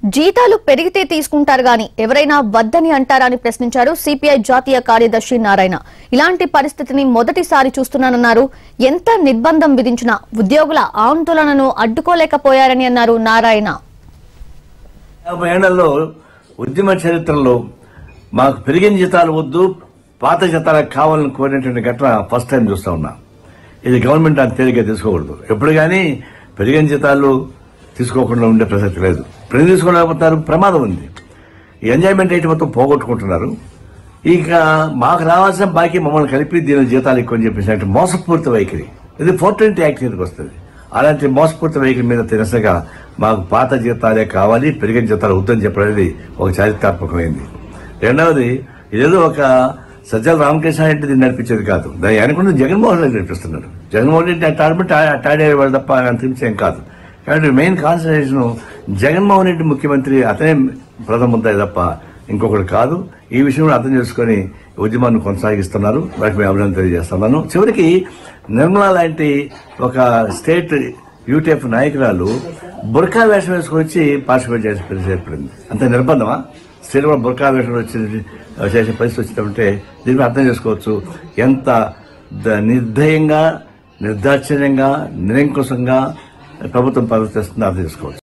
జీతాలు పెరిగితే తీసుకుంటారు గాని ఎవరైనా వద్దని అంటారా అని ప్రశ్నించారు సిపిఐ జాతీయ కార్యదర్శి నారాయణ ఇలాంటి పరిస్థితిని మొదటిసారి చూస్తున్నానన్నారు ఎంత నిర్బంధం విధించినా ఉద్యోగుల ఆందోళనను అడ్డుకోలేకపోయారని అన్నారు నారాయణ యాభై ఏళ్లలో ఉద్యమ చరిత్రలో మాకు పెరిగిన జీతాలు వద్దు పాత జీతాలు కావాలని కోరినటువంటి ఘటన ఫస్ట్ టైం చూస్తా ఉన్నా ఇది గవర్నమెంట్ అంత తేలిగ్గా తీసుకోకూడదు ఎప్పుడు కానీ పెరిగిన జీతాలు తీసుకోకుండా ఉండే ప్రసక్తి లేదు ఇప్పుడు తీసుకోలేకపోతున్నారు ప్రమాదం ఉంది ఈ ఎంజాయ్మెంట్ రేట్ మొత్తం పోగొట్టుకుంటున్నారు ఇక మాకు రావాల్సిన బాకీ మమ్మల్ని కలిపి దీని జీతాలు ఎక్కువ అని చెప్పేసి మోసపూరిత వైఖరి ఇది ఫోర్ ట్వంటీ యాక్ట్ కిందకి వస్తుంది అలాంటి మోసపూరిత వైఖరి మీద తిరసగా మాకు పాత జీతాలే కావాలి పెరిగిన జీతాలు వద్దని చెప్పడం అనేది ఒక చారిత్రాత్మకమైంది రెండవది ఇదేదో ఒక సజ్జల రామకృష్ణ రెడ్డి దీన్ని నడిపించేది కాదు దాన్ని అనుకున్న జగన్మోహన్ రెడ్డి నడిపిస్తున్నాడు జగన్మోహన్ రెడ్డి టార్బెట్ టాడేవాడు తప్ప అంతరించేం కాదు కాబట్టి మెయిన్ కాన్సన్ట్రేషన్ జగన్మోహన్ రెడ్డి ముఖ్యమంత్రి అతనే ప్రథమ ఉంటాయి తప్ప ఇంకొకటి కాదు ఈ విషయం అర్థం చేసుకొని ఉద్యమాన్ని కొనసాగిస్తున్నారు వారికి మేము అభినందన తెలియజేస్తున్నాను చివరికి నిర్మలా లాంటి ఒక స్టేట్ యూటీఎఫ్ నాయకురాలు బుర్కా వేషం వేసుకొని వచ్చి పార్టిసిపేట్ చేసే పరిస్థితి ఏర్పడింది అంత నిర్బంధమా స్టేట్ కూడా బుర్కా వేషం వచ్చి చేసే పరిస్థితి వచ్చినప్పుడే దీన్ని అర్థం చేసుకోవచ్చు ఎంత ద- నిర్దయంగా నిర్దాక్షిణ్యంగా నిరంకుశంగా ప్రభుత్వం ప్రవర్తిస్తుందో అర్థం చేసుకోవచ్చు